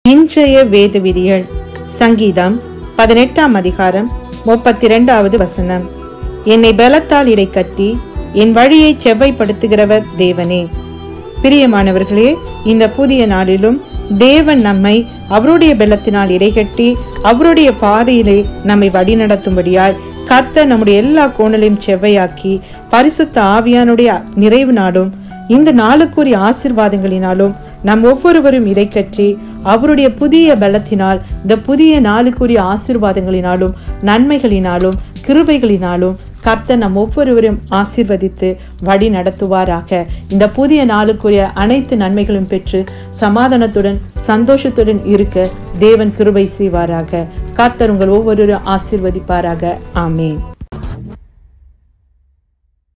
இன்றைய வேத விதிகள் சங்கீதம் பதினெட்டாம் அதிகாரம் முப்பத்தி இரண்டாவது வசனம் என்னை பலத்தால் இடை கட்டி என் வழியை செவ்வைப்படுத்துகிறவர் தேவனே பிரியமானவர்களே இந்த புதிய நாளிலும் தேவன் நம்மை அவருடைய பலத்தினால் இடைகட்டி அவருடைய பாதையிலே நம்மை வழிநடத்தும்படியாய் கர்த்தர் நம்முடைய எல்லா கோணலையும் செவ்வையாக்கி பரிசுத்த ஆவியானுடைய நிறைவு நாளும் இந்த நாளுக்குரிய ஆசிர்வாதங்களினாலும் நம் ஒவ்வொருவரும் இடைக்கற்றி அவருடைய புதிய பலத்தினால் இந்த புதிய நாளுக்குரிய ஆசிர்வாதங்களினாலும் நன்மைகளினாலும் கிருபைகளினாலும் கர்த்தர் நம் ஒவ்வொருவரும் ஆசீர்வதித்து வழி நடத்துவாராக இந்த புதிய நாளுக்குரிய அனைத்து நன்மைகளும் பெற்று சமாதானத்துடன் சந்தோஷத்துடன் இருக்க தேவன் கிருபை செய்வாராக கர்த்தர் உங்கள் ஒவ்வொருவரும் ஆசீர்வதிப்பாராக ஆமேன்